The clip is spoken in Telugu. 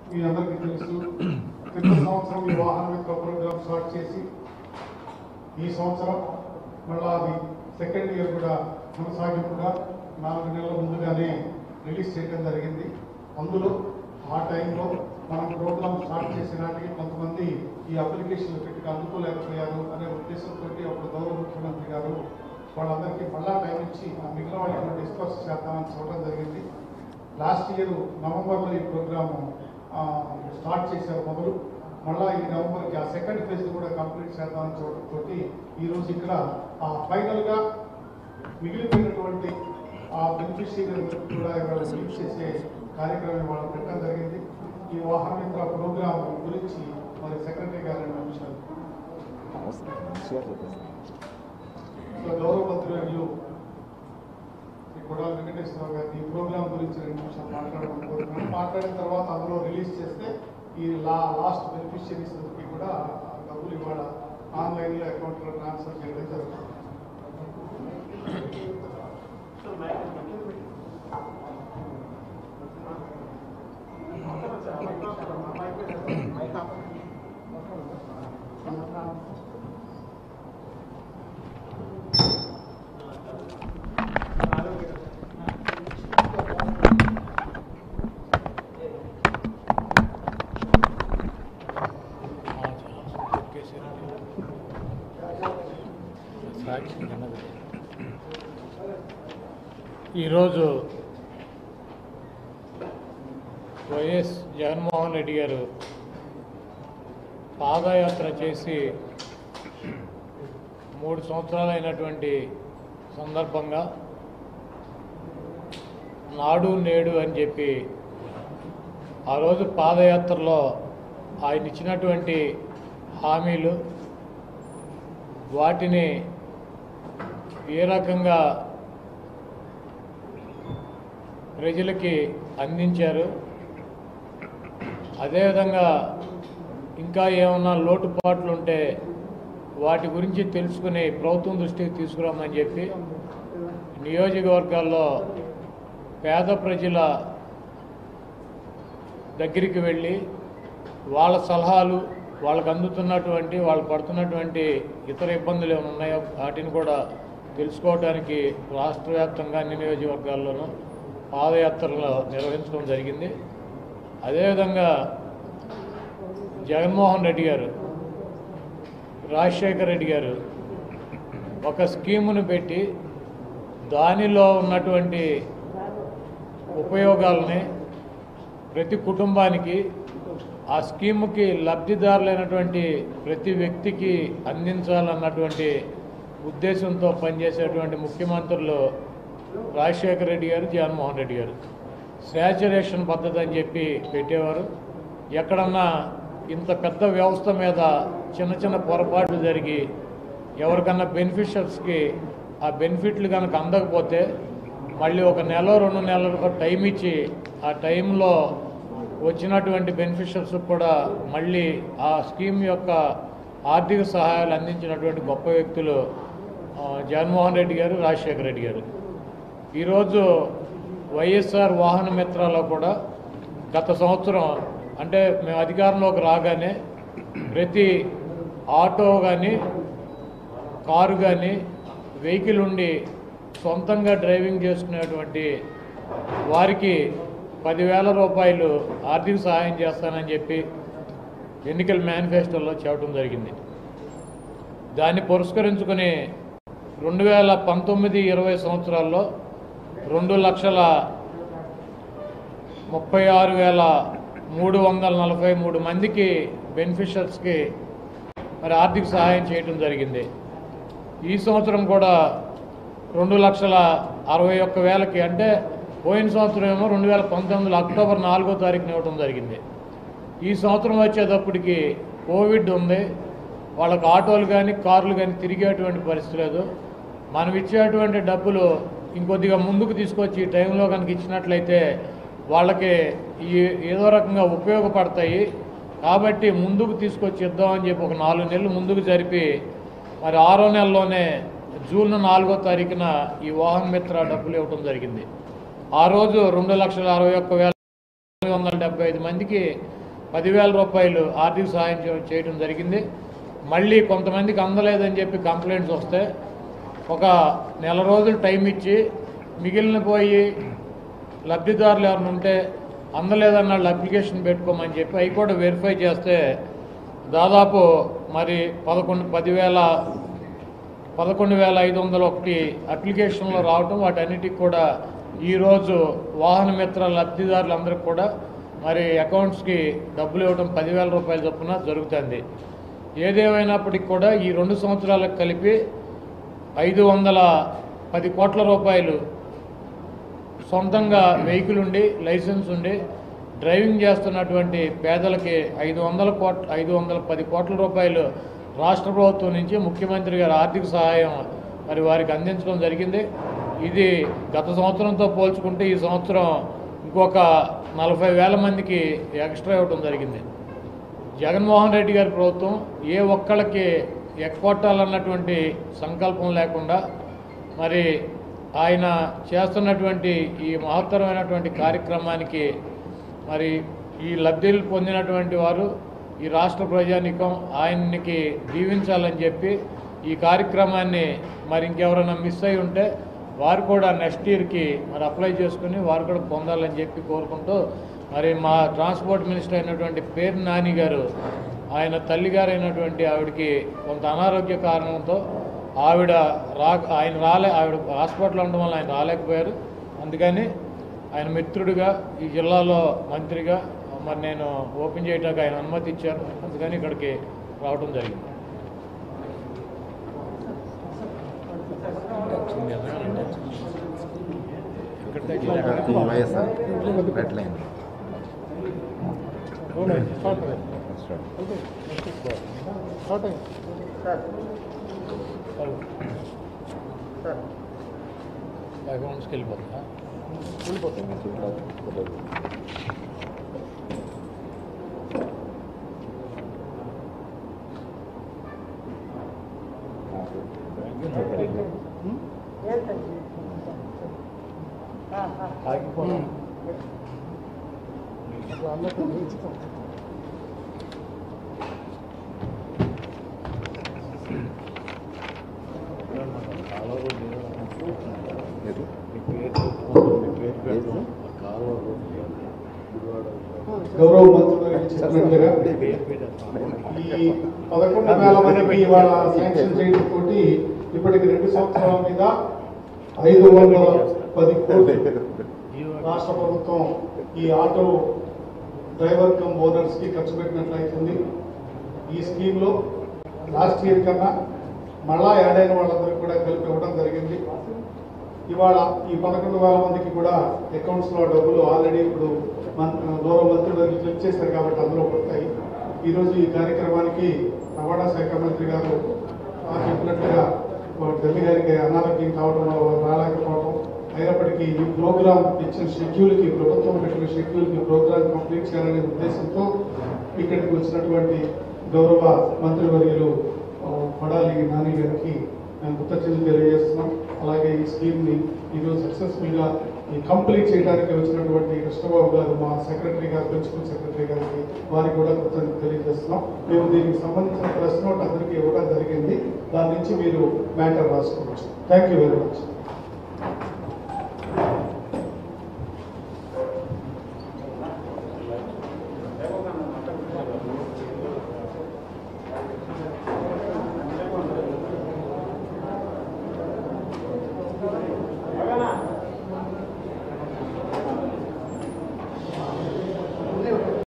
మీ అందరికీ తెలుసు క్రితం సంవత్సరం ఈ వాహన మిత్ర ప్రోగ్రామ్ స్టార్ట్ చేసి ఈ సంవత్సరం మళ్ళా అది సెకండ్ ఇయర్ కూడా కొనసాగింపుగా నాలుగు నెలల ముందుగానే రిలీజ్ చేయడం జరిగింది అందులో ఆ టైంలో మనం ప్రోగ్రామ్ స్టార్ట్ చేసే నాటికి కొంతమంది ఈ అప్లికేషన్లు పెట్టి అందుకోలేకపోయారు అనే ఉద్దేశంతో అప్పుడు గౌరవ ముఖ్యమంత్రి గారు వాళ్ళందరికీ మళ్ళా టైం ఇచ్చి ఆ మిగిలిన వాళ్ళకి డిస్కస్ చేద్దామని చూడడం జరిగింది లాస్ట్ ఇయర్ నవంబర్లో ఈ ప్రోగ్రామ్ స్టార్ట్ చేశారు మొదలు మళ్ళా ఈ నవంబర్కి ఆ సెకండ్ ఫేజ్ కూడా కంప్లీట్ చేద్దామని చూడటంతో ఈరోజు ఇక్కడ ఆ ఫైనల్గా మిగిలిపోయినటువంటి ఆ బెనిఫిషియరీ కూడా ఇవాళ రిలీజ్ చేసే కార్యక్రమం ఇవాళ పెట్టడం జరిగింది ఈ వాహన మిత్ర ప్రోగ్రామ్ గురించి మరి సెక్రటరీ గారు రెండు నిమిషాలు సో గౌరవ మంత్రులు శ్రీ కొడాలి వెంకటేశ్వరరావు గారిని ఈ ప్రోగ్రామ్ గురించి రెండు నిమిషాలు మాట్లాడమని కోరుతున్నాను మాట్లాడిన తర్వాత అందులో రిలీజ్ చేస్తే ఈ లా లాస్ట్ బెనిఫిషియరీస్ కి కూడా ఆ డబ్బులు ఇవాళ ఆన్లైన్లో అకౌంట్లో ట్రాన్స్ఫర్ చేయడం జరుగుతుంది ఈరోజు వైఎస్ జగన్మోహన్ రెడ్డి గారు పాదయాత్ర చేసి మూడు సంవత్సరాలైనటువంటి సందర్భంగా నాడు నేడు అని చెప్పి ఆ రోజు పాదయాత్రలో ఆయన ఇచ్చినటువంటి హామీలు వాటిని ఏ రకంగా ప్రజలకి అందించారు అదేవిధంగా ఇంకా ఏమన్నా లోటుపాట్లు ఉంటే వాటి గురించి తెలుసుకుని ప్రభుత్వం దృష్టికి తీసుకురామని చెప్పి నియోజకవర్గాల్లో పేద ప్రజల దగ్గరికి వెళ్ళి వాళ్ళ సలహాలు వాళ్ళకు అందుతున్నటువంటి వాళ్ళు పడుతున్నటువంటి ఇతర ఇబ్బందులు ఏమైనా ఉన్నాయో వాటిని కూడా తెలుసుకోవడానికి రాష్ట్ర వ్యాప్తంగా అన్ని నియోజకవర్గాల్లోనూ పాదయాత్రలు నిర్వహించడం జరిగింది అదేవిధంగా జగన్మోహన్ రెడ్డి గారు రాజశేఖర రెడ్డి గారు ఒక స్కీమును పెట్టి దానిలో ఉన్నటువంటి ఉపయోగాలని ప్రతి కుటుంబానికి ఆ స్కీముకి లబ్ధిదారులైనటువంటి ప్రతి వ్యక్తికి అందించాలన్నటువంటి ఉద్దేశంతో పనిచేసేటువంటి ముఖ్యమంత్రులు రాజశేఖర రెడ్డి గారు జగన్మోహన్ రెడ్డి గారు శాచురేషన్ పద్ధతి అని చెప్పి పెట్టేవారు ఎక్కడన్నా ఇంత పెద్ద వ్యవస్థ మీద చిన్న చిన్న పొరపాట్లు జరిగి ఎవరికన్నా బెనిఫిషియర్స్కి ఆ బెనిఫిట్లు కనుక అందకపోతే మళ్ళీ ఒక నెల రెండు నెలలకు టైం ఇచ్చి ఆ టైంలో వచ్చినటువంటి బెనిఫిషియర్స్ కూడా మళ్ళీ ఆ స్కీమ్ యొక్క ఆర్థిక సహాయాలు అందించినటువంటి గొప్ప వ్యక్తులు ఆ, జగన్మోహన్ రెడ్డి గారు రాజశేఖర రెడ్డి గారు ఈరోజు వైఎస్ఆర్ వాహన మిత్రాలో కూడా గత సంవత్సరం అంటే మేము అధికారంలోకి రాగానే ప్రతి ఆటో కానీ కారు కానీ వెహికల్ ఉండి సొంతంగా డ్రైవింగ్ చేసుకునేటువంటి వారికి పదివేల రూపాయలు ఆర్థిక సహాయం చేస్తానని చెప్పి ఎన్నికల మేనిఫెస్టోలో చెప్పడం జరిగింది దాన్ని పురస్కరించుకుని రెండు వేల పంతొమ్మిది ఇరవై సంవత్సరాల్లో రెండు లక్షల ముప్పై ఆరు వేల మూడు వందల నలభై మూడు మందికి బెనిఫిషర్స్కి మరి ఆర్థిక సహాయం చేయడం జరిగింది ఈ సంవత్సరం కూడా రెండు లక్షల అరవై ఒక్క వేలకి అంటే పోయిన సంవత్సరం ఏమో రెండు వేల పంతొమ్మిది అక్టోబర్ నాలుగో తారీఖున ఇవ్వడం జరిగింది ఈ సంవత్సరం వచ్చేటప్పటికి కోవిడ్ ఉంది వాళ్ళకి ఆటోలు కానీ కార్లు కానీ తిరిగేటువంటి పరిస్థితి లేదు మనం ఇచ్చేటువంటి డబ్బులు ఇంకొద్దిగా ముందుకు తీసుకొచ్చి ఈ టైంలో కనుక ఇచ్చినట్లయితే వాళ్ళకి ఈ ఏదో రకంగా ఉపయోగపడతాయి కాబట్టి ముందుకు తీసుకొచ్చి ఇద్దామని చెప్పి ఒక నాలుగు నెలలు ముందుకు జరిపి మరి ఆరో నెలలోనే జూన్ నాలుగో తారీఖున ఈ వాహన మిత్ర డబ్బులు ఇవ్వడం జరిగింది ఆ రోజు రెండు లక్షల అరవై ఒక్క వేల తొమ్మిది వందల డెబ్బై ఐదు మందికి పదివేల రూపాయలు ఆర్థిక సహాయం చే- చేయడం జరిగింది మళ్ళీ కొంతమందికి అందలేదని చెప్పి కంప్లైంట్స్ వస్తే ఒక నెల రోజులు టైం ఇచ్చి మిగిలిన పోయి లబ్ధిదారులు ఎవరైనా ఉంటే అందలేదన్న వాళ్ళు అప్లికేషన్ పెట్టుకోమని చెప్పి అవి కూడా వెరిఫై చేస్తే దాదాపు మరి పదకొండు పదివేల పదకొండు వేల ఐదు వందల ఒకటి అప్లికేషన్లు రావటం వాటన్నిటికి కూడా ఈరోజు వాహన మిత్ర లబ్ధిదారులందరికీ కూడా మరి అకౌంట్స్కి డబ్బులు ఇవ్వడం పదివేల రూపాయల చొప్పున జరుగుతుంది ఏదేమైనప్పటికీ కూడా ఈ రెండు సంవత్సరాలకు కలిపి ఐదు వందల పది కోట్ల రూపాయలు సొంతంగా వెహికల్ ఉండి లైసెన్స్ ఉండి డ్రైవింగ్ చేస్తున్నటువంటి పేదలకి ఐదు వందల కోట్ల ఐదు వందల పది కోట్ల రూపాయలు రాష్ట్ర ప్రభుత్వం నుంచి ముఖ్యమంత్రి గారి ఆర్థిక సహాయం మరి వారికి అందించడం జరిగింది ఇది గత సంవత్సరంతో పోల్చుకుంటే ఈ సంవత్సరం ఇంకొక నలభై వేల మందికి ఎక్స్ట్రా ఇవ్వడం జరిగింది జగన్మోహన్ రెడ్డి గారి ప్రభుత్వం ఏ ఒక్కళ్ళకి ఎక్కొట్టాలన్నటువంటి సంకల్పం లేకుండా మరి ఆయన చేస్తున్నటువంటి ఈ మహత్తరమైనటువంటి కార్యక్రమానికి మరి ఈ లబ్ధిలు పొందినటువంటి వారు ఈ రాష్ట్ర ప్రజానికం ఆయనకి దీవించాలని చెప్పి ఈ కార్యక్రమాన్ని మరి ఇంకెవరైనా మిస్ అయి ఉంటే వారు కూడా నెక్స్ట్ ఇయర్కి మరి అప్లై చేసుకుని వారు కూడా పొందాలని చెప్పి కోరుకుంటూ మరి మా ట్రాన్స్పోర్ట్ మినిస్టర్ అయినటువంటి పేరు నాని గారు ఆయన తల్లిగారు అయినటువంటి ఆవిడకి కొంత అనారోగ్య కారణంతో ఆవిడ రా ఆయన రాలే ఆవిడ హాస్పిటల్లో ఉండడం వల్ల ఆయన రాలేకపోయారు అందుకని ఆయన మిత్రుడిగా ఈ జిల్లాలో మంత్రిగా మరి నేను ఓపెన్ చేయడానికి ఆయన అనుమతి ఇచ్చారు అందుకని ఇక్కడికి రావడం జరిగింది ఎక్కడ తగ్గింది? వైఎస్ఆర్ రెడ్ లైన్ అకౌంట్స్కి వెళ్ళిపోతుందా ఆగిపోవడం గౌరవ మంత్రులు చెప్పినట్లుగా ఈ పదకొండు వేల మందికి ఇవాళ శాంక్షన్ చేయడం తోటి ఇప్పటికి రెండు సంవత్సరాల మీద ఐదు వందల పది కోట్లు రాష్ట్ర ప్రభుత్వం ఈ ఆటో డ్రైవర్ కమ్ ఓనర్స్ కి ఖర్చు పెట్టినట్లయితుంది ఈ స్కీమ్ లో లాస్ట్ ఇయర్ కన్నా మళ్ళా యాడ్ అయిన వాళ్ళందరికీ కూడా కలిపి ఇవ్వడం జరిగింది ఇవాళ ఈ పదకొండు వేల మందికి కూడా అకౌంట్స్ లో డబ్బులు ఆల్రెడీ ఇప్పుడు మన్- గౌరవ మంత్రి గారు క్లిక్ చేశారు కాబట్టి అందులో పడతాయి ఈ రోజు ఈ కార్యక్రమానికి రవాణా శాఖ మంత్రి గారు ఆ చెప్పినట్లుగా వారు ఢిల్లీ గారికి అనారోగ్యం కావడం వల్ల వారు రాలేకపోవడం అయినప్పటికీ ఈ ప్రోగ్రామ్ ఇచ్చిన షెడ్యూల్ కి ప్రభుత్వం పెట్టిన షెడ్యూల్ కి ప్రోగ్రామ్ కంప్లీట్ చేయాలనే ఉద్దేశంతో ఇక్కడికి వచ్చినటువంటి గౌరవ మంత్రివర్యులు ఆ, పడాలి నాని గారికి మేము కృతజ్ఞతలు తెలియజేస్తున్నాం అలాగే ఈ స్కీమ్ ని ఈరోజు సక్సెస్ఫుల్ గా ఈ కంప్లీట్ చేయడానికి వచ్చినటువంటి కృష్ణబాబు గారు మా సెక్రటరీ గారు ప్రిన్సిపల్ సెక్రటరీ గారికి వారికి కూడా కృతజ్ఞతలు తెలియజేస్తున్నాం మేము దీనికి సంబంధించిన ప్రెస్ నోట్ అందరికీ ఇవ్వడం జరిగింది దాని నుంచి మీరు మ్యాటర్ రాసుకోవచ్చు థ్యాంక్ యూ వెరీ మచ్